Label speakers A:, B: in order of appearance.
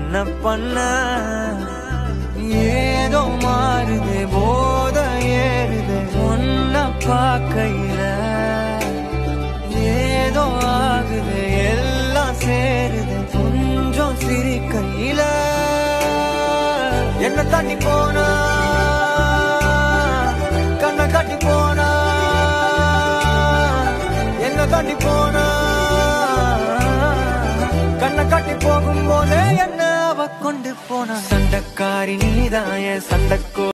A: என்ன பண்ண ஏதோ மாறுது போத ஏறுது ஒன்ன பார்க்கையில ஏதோ ஆகுது எல்லாம் சேருது கொஞ்சம் சிரிக்கையில என்ன தண்ணி போனா கண்ணை கட்டி போனா என்ன தண்ணி போனா கண்ணை கட்டி போகும்போதே என்ன அவ கொண்டு போனா சண்டைக்காரி நீதான் என் சண்டைக்கோ